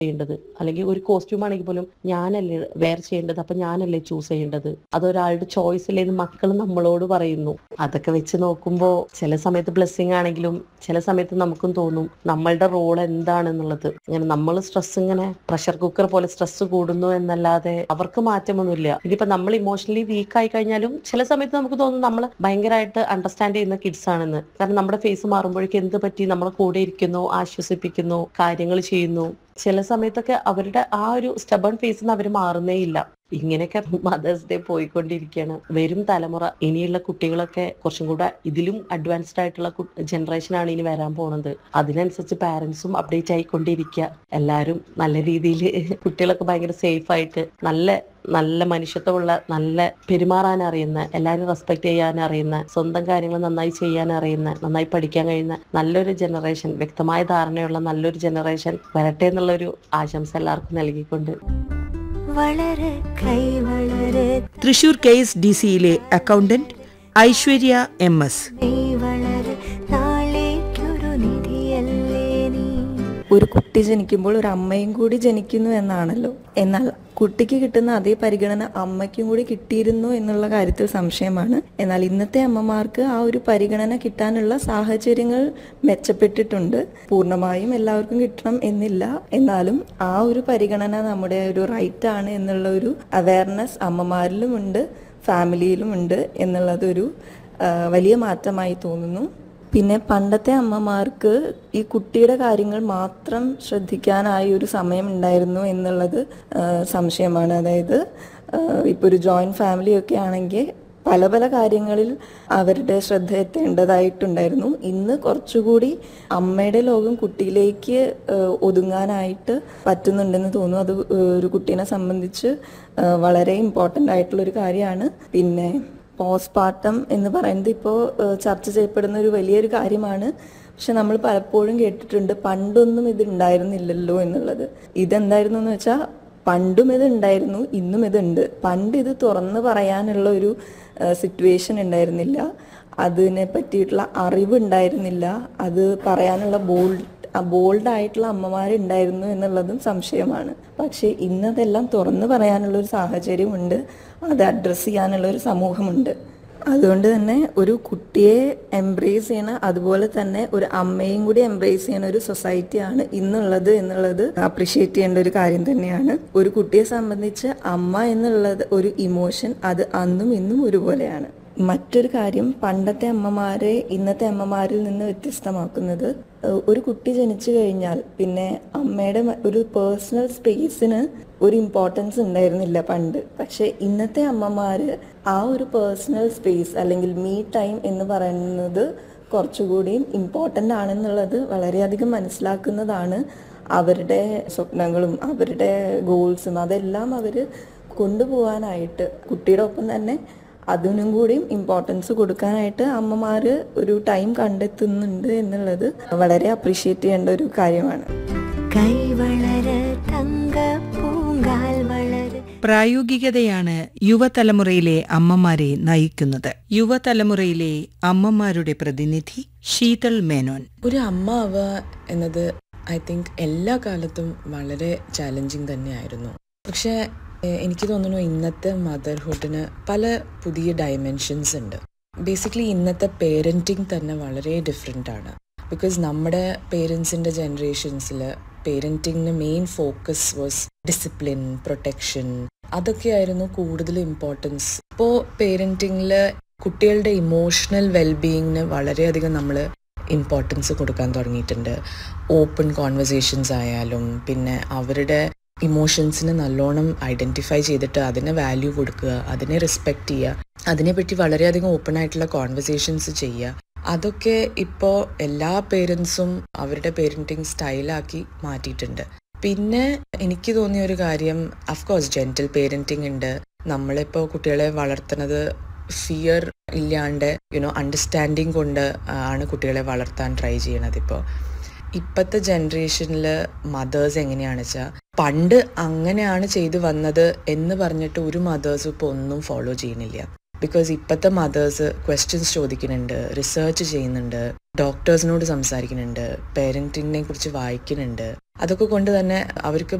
ചെയ്യേണ്ടത് അല്ലെങ്കിൽ ഒരു കോസ്റ്റ്യൂം ആണെങ്കിൽ പോലും ഞാനല്ലേ വെയർ ചെയ്യേണ്ടത് അപ്പൊ ഞാനല്ലേ ചൂസ് ചെയ്യേണ്ടത് അതൊരാളുടെ ചോയ്സ് അല്ലേന്ന് മക്കൾ നമ്മളോട് പറയുന്നു അതൊക്കെ വെച്ച് നോക്കുമ്പോൾ ചില സമയത്ത് ബ്ലെസ്സിങ് ആണെങ്കിലും ചില സമയത്ത് നമുക്കും തോന്നും നമ്മളുടെ റോൾ എന്താണെന്നുള്ളത് ഇങ്ങനെ നമ്മൾ സ്ട്രെസ് ഇങ്ങനെ പ്രഷർ കുക്കർ പോലെ സ്ട്രെസ് കൂടുന്നു എന്നല്ലാതെ അവർക്ക് മാറ്റമൊന്നുമില്ല ഇനിയിപ്പോ നമ്മൾ ഇമോഷണലി വീക്ക് ആയി കഴിഞ്ഞാലും ചില സമയത്ത് നമുക്ക് തോന്നും നമ്മൾ ഭയങ്കരമായിട്ട് അണ്ടർസ്റ്റാൻഡ് ചെയ്യുന്ന കിഡ്സ് ആണെന്ന് കാരണം നമ്മുടെ ഫേസ് മാറുമ്പോഴേക്കും എന്ത് പറ്റി നമ്മളെ കൂടെ ഇരിക്കുന്നു ആശ്വസിപ്പിക്കുന്നു കാര്യങ്ങൾ ചെയ്യുന്നു ചില സമയത്തൊക്കെ അവരുടെ ആ ഒരു സ്റ്റബൺ ഫേസിൽ നിന്ന് അവർ മാറുന്നേ ഇല്ല ഇങ്ങനെയൊക്കെ മദേഴ്സ് ഡേ പോയിക്കൊണ്ടിരിക്കുകയാണ് വരും തലമുറ ഇനിയുള്ള കുട്ടികളൊക്കെ കുറച്ചും കൂടെ ഇതിലും അഡ്വാൻസ്ഡ് ആയിട്ടുള്ള ജനറേഷൻ ആണ് ഇനി വരാൻ പോണത് അതിനനുസരിച്ച് പാരന്റ്സും അപ്ഡേറ്റ് ആയിക്കൊണ്ടിരിക്കുക എല്ലാവരും നല്ല രീതിയിൽ കുട്ടികളൊക്കെ ഭയങ്കര സേഫ് ആയിട്ട് നല്ല നല്ല മനുഷ്യത്വമുള്ള നല്ല പെരുമാറാൻ അറിയുന്ന എല്ലാവരും റെസ്പെക്ട് ചെയ്യാൻ അറിയുന്ന സ്വന്തം കാര്യങ്ങൾ നന്നായി ചെയ്യാൻ അറിയുന്ന നന്നായി പഠിക്കാൻ കഴിയുന്ന നല്ലൊരു ജനറേഷൻ വ്യക്തമായ ധാരണയുള്ള നല്ലൊരു ജനറേഷൻ വരട്ടെ എന്നുള്ളൊരു ആശംസ എല്ലാവർക്കും നൽകിക്കൊണ്ട് വളരെ കൈ വളരെ തൃശൂർ കെ എസ് ഡി സിയിലെ അക്കൗണ്ടന്റ് ഐശ്വര്യ എം എസ് നീ വളരെ നാളേക്കൊരു നിധിയല്ലേ നീ ഒരു കുട്ടി ജനിക്കുമ്പോൾ ഒരു അമ്മയും കൂടി ജനിക്കുന്നു എന്നാണല്ലോ എന്നാൽ കുട്ടിക്ക് കിട്ടുന്ന അതേ പരിഗണന അമ്മയ്ക്കും കൂടി കിട്ടിയിരുന്നു എന്നുള്ള കാര്യത്തിൽ സംശയമാണ് എന്നാൽ ഇന്നത്തെ അമ്മമാർക്ക് ആ ഒരു പരിഗണന കിട്ടാനുള്ള സാഹചര്യങ്ങൾ മെച്ചപ്പെട്ടിട്ടുണ്ട് പൂർണ്ണമായും എല്ലാവർക്കും കിട്ടണം എന്നില്ല എന്നാലും ആ ഒരു പരിഗണന നമ്മുടെ ഒരു റൈറ്റ് ആണ് എന്നുള്ള ഒരു അവയർനെസ് അമ്മമാരിലുമുണ്ട് ഫാമിലിയിലുമുണ്ട് എന്നുള്ളതൊരു ആ, വലിയ മാറ്റമായി തോന്നുന്നു പിന്നെ പണ്ടത്തെ അമ്മമാർക്ക് ഈ കുട്ടിയുടെ കാര്യങ്ങൾ മാത്രം ശ്രദ്ധിക്കാനായി ഒരു സമയം ഉണ്ടായിരുന്നു എന്നുള്ളത് ആ, സംശയമാണ് അതായത് ഇപ്പോൾ ഒരു ജോയിൻറ്റ് ഫാമിലി ഒക്കെ ആണെങ്കിൽ പല പല കാര്യങ്ങളിൽ അവരുടെ ശ്രദ്ധ എത്തേണ്ടതായിട്ടുണ്ടായിരുന്നു ഇന്ന് കുറച്ചുകൂടി അമ്മയുടെ ലോകം കുട്ടിയിലേക്ക് ആ, ഒതുങ്ങാനായിട്ട് പറ്റുന്നുണ്ടെന്ന് തോന്നുന്നു അത് ഒരു കുട്ടീനെ സംബന്ധിച്ച് ആ, വളരെ ഇമ്പോർട്ടൻ്റ് ആയിട്ടുള്ളൊരു കാര്യമാണ് പിന്നെ പോസ്റ്റ്പാർട്ടം എന്ന് പറയുന്നത് ഇപ്പോൾ ചർച്ച ചെയ്യപ്പെടുന്ന ഒരു വലിയൊരു കാര്യമാണ് പക്ഷെ നമ്മൾ പലപ്പോഴും കേട്ടിട്ടുണ്ട് പണ്ടൊന്നും ഇത് ഉണ്ടായിരുന്നില്ലല്ലോ എന്നുള്ളത് ഇതെന്തായിരുന്നു എന്ന് വെച്ചാൽ പണ്ടും ഇത് ഉണ്ടായിരുന്നു ഇന്നും ഇതുണ്ട് പണ്ട് ഇത് തുറന്ന് പറയാനുള്ള ഒരു സിറ്റുവേഷൻ ഉണ്ടായിരുന്നില്ല അതിനെ പറ്റിയിട്ടുള്ള അറിവ് ഉണ്ടായിരുന്നില്ല അത് പറയാനുള്ള ബോൾഡ് ബോൾഡ് ആയിട്ടുള്ള അമ്മമാരുണ്ടായിരുന്നു എന്നുള്ളതും സംശയമാണ് പക്ഷേ ഇന്നതെല്ലാം തുറന്നു പറയാനുള്ള ഒരു സാഹചര്യമുണ്ട് അത് അഡ്രസ്സ് ചെയ്യാനുള്ള ഒരു സമൂഹമുണ്ട് അതുകൊണ്ട് തന്നെ ഒരു കുട്ടിയെ എംബ്രേസ് ചെയ്യണ അതുപോലെ തന്നെ ഒരു അമ്മയും കൂടി എംബ്രേസ് ചെയ്യണ ഒരു സൊസൈറ്റിയാണ് ഇന്നുള്ളത് എന്നുള്ളത് അപ്രിഷിയേറ്റ് ചെയ്യേണ്ട ഒരു കാര്യം തന്നെയാണ് ഒരു കുട്ടിയെ സംബന്ധിച്ച് അമ്മ എന്നുള്ളത് ഒരു ഇമോഷൻ അത് അന്നും ഇന്നും ഒരുപോലെയാണ് മറ്റൊരു കാര്യം പണ്ടത്തെ അമ്മമാരെ ഇന്നത്തെ അമ്മമാരിൽ നിന്ന് വ്യത്യസ്തമാക്കുന്നത് ഏഹ് ഒരു കുട്ടി ജനിച്ചു കഴിഞ്ഞാൽ പിന്നെ അമ്മയുടെ മ- ഒരു പേഴ്സണൽ സ്പേസിന് ഒരു ഇമ്പോർട്ടൻസ് ഉണ്ടായിരുന്നില്ല പണ്ട് പക്ഷെ ഇന്നത്തെ അമ്മമാര് ആ ഒരു പേഴ്സണൽ സ്പേസ് അല്ലെങ്കിൽ മീ ടൈം എന്ന് പറയുന്നത് കുറച്ചുകൂടിയും ഇമ്പോർട്ടൻ്റ് ആണെന്നുള്ളത് വളരെയധികം മനസ്സിലാക്കുന്നതാണ് അവരുടെ സ്വപ്നങ്ങളും അവരുടെ ഗോൾസും അതെല്ലാം അവർ കൊണ്ടുപോകാനായിട്ട് കുട്ടിയുടെ ഒപ്പം തന്നെ അതിനും കൂടിയും ഇമ്പോർട്ടൻസ് കൊടുക്കാനായിട്ട് അമ്മമാർ ഒരു ടൈം കണ്ടെത്തുന്നുണ്ട് എന്നുള്ളത് വളരെ അപ്രീഷിയേറ്റ് ചെയ്യേണ്ട ഒരു കാര്യമാണ് കൈ വളരെ തങ്ക പൂങ്കാൽ വളരെ പ്രായോഗികതയാണ് യുവതലമുറയിലെ അമ്മമാരെ നയിക്കുന്നത് യുവതലമുറയിലെ അമ്മമാരുടെ പ്രതിനിധി ശീതൾ മേനോൻ ഒരു അമ്മ ആവുക എന്നത് ഐ തിങ്ക് എല്ലാ കാലത്തും വളരെ ചാലഞ്ചിങ് തന്നെയായിരുന്നു പക്ഷേ എ- എനിക്ക് തോന്നുന്നു ഇന്നത്തെ മദർഹുഡിന് പല പുതിയ ഡയമെൻഷൻസ് ഉണ്ട് ബേസിക്കലി ഇന്നത്തെ പേരൻറ്റിങ് തന്നെ വളരെ ഡിഫറെൻ്റ് ആണ് ബിക്കോസ് നമ്മുടെ പേരൻസിൻ്റെ ജനറേഷൻസിൽ പേരൻറ്റിങ്ങിന് main focus was discipline protection അതൊക്കെയായിരുന്നു കൂടുതൽ ഇമ്പോർട്ടൻസ് ഇപ്പോൾ പേരൻറ്റിങ്ങിൽ കുട്ടികളുടെ ഇമോഷണൽ വെൽബീയിങ്ങിന് വളരെയധികം നമ്മൾ ഇമ്പോർട്ടൻസ് കൊടുക്കാൻ തുടങ്ങിയിട്ടുണ്ട് ഓപ്പൺ കോൺവെർസേഷൻസ് ആയാലും പിന്നെ അവരുടെ ഇമോഷൻസിനെ നല്ലോണം ഐഡൻറ്റിഫൈ ചെയ്തിട്ട് അതിനെ വാല്യൂ കൊടുക്കുക അതിനെ റെസ്പെക്റ്റ് ചെയ്യുക അതിനെപ്പറ്റി വളരെയധികം ഓപ്പൺ ആയിട്ടുള്ള കോൺവെർസേഷൻസ് ചെയ്യുക അതൊക്കെ ഇപ്പോൾ എല്ലാ പേരൻസും അവരുടെ പേരൻറ്റിങ് സ്റ്റൈലാക്കി മാറ്റിയിട്ടുണ്ട് പിന്നെ എനിക്ക് തോന്നിയ ഒരു കാര്യം അഫ്കോഴ്സ് ജെൻറ്റൽ പേരൻറ്റിങ് ഉണ്ട് നമ്മളിപ്പോൾ കുട്ടികളെ വളർത്തുന്നത് ഫിയർ ഇല്ലാണ്ട് യുനോ അണ്ടർസ്റ്റാൻഡിങ് കൊണ്ട് ആണ് കുട്ടികളെ വളർത്താൻ ട്രൈ ചെയ്യണത് ഇപ്പോൾ ഇപ്പോഴത്തെ ജനറേഷനിൽ മദേഴ്സ് എങ്ങനെയാണെന്ന് വെച്ചാൽ പണ്ട് അങ്ങനെയാണ് ചെയ്തു വന്നത് എന്ന് പറഞ്ഞിട്ട് ഒരു മദേഴ്സും ഇപ്പോൾ ഒന്നും ഫോളോ ചെയ്യണില്ല ബിക്കോസ് ഇപ്പോഴത്തെ മദേഴ്സ് ക്വസ്റ്റ്യൻസ് ചോദിക്കുന്നുണ്ട് റിസർച്ച് ചെയ്യുന്നുണ്ട് ഡോക്ടേഴ്സിനോട് സംസാരിക്കുന്നുണ്ട് പേരൻറ്റിങ്ങിനെ കുറിച്ച് വായിക്കുന്നുണ്ട് അതൊക്കെ കൊണ്ട് തന്നെ അവർക്ക്